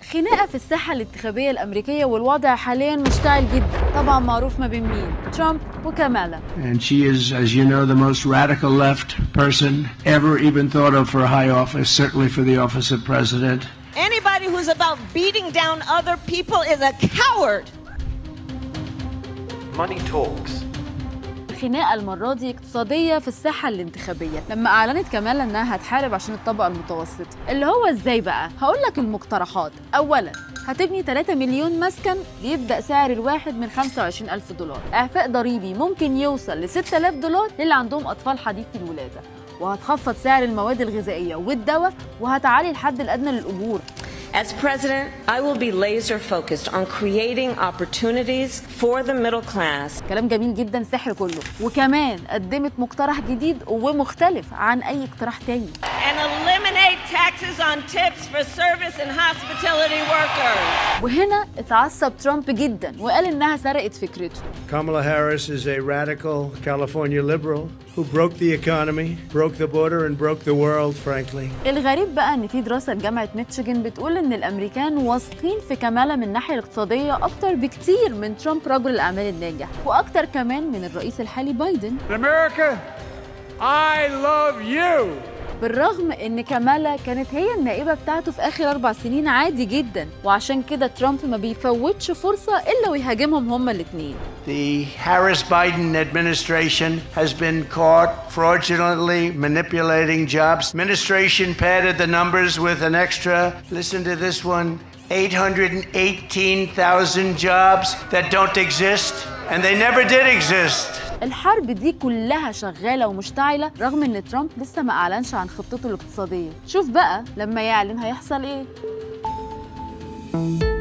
خناقة في الساحة الانتخابية الأمريكية والوضع حاليا مشتعل جدا طبعا معروف ما بين مين ترامب وكامالا And she is, as you know, the most radical left person ever even thought of for a high office, certainly for the office of president. Anybody who's about beating down other people is a coward. Money talks. الخناقة المرة دي اقتصادية في الساحة الانتخابية لما أعلنت كمالا إنها هتحارب عشان الطبقة المتوسطة اللي هو إزاي بقى؟ هقول لك المقترحات أولا هتبني 3 مليون مسكن بيبدأ سعر الواحد من 25 ألف دولار إعفاء ضريبي ممكن يوصل ل 6000 دولار للي عندهم أطفال حديثي الولادة وهتخفض سعر المواد الغذائية والدواء وهتعلي الحد الأدنى للأجور As president, I will be laser focused on creating opportunities for the middle class كلام جميل جدا سحر كله وكمان قدمت مقترح جديد ومختلف عن أي اقتراح تاني and eliminate taxes on tips for service and hospitality workers. وهنا اتعصب ترامب جدا وقال انها سرقت فكرته Kamala Harris is a radical California liberal who broke the economy, broke the border, and broke the world, frankly. الغريب بقى ان في دراسه لجامعه ميتشيجن بتقول ان الامريكان واثقين في كمالا من الناحيه الاقتصاديه اكتر بكتير من ترامب رجل الاعمال الناجح واكتر كمان من الرئيس الحالي بايدن America, I love you. بالرغم ان كمالا كانت هي النائبه بتاعته في اخر اربع سنين عادي جدا وعشان كده ترامب ما بيفوتش فرصه الا ويهاجمهم هما الاتنين The Harris Biden administration has been caught fraudulently manipulating jobs. Administration padded the numbers with an extra, listen to this one, 818,000 jobs that don't exist, and they never did exist. الحرب دي كلها شغالة ومشتعلة رغم ان ترامب لسه ما اعلنش عن خطته الاقتصادية شوف بقى لما يعلن هيحصل ايه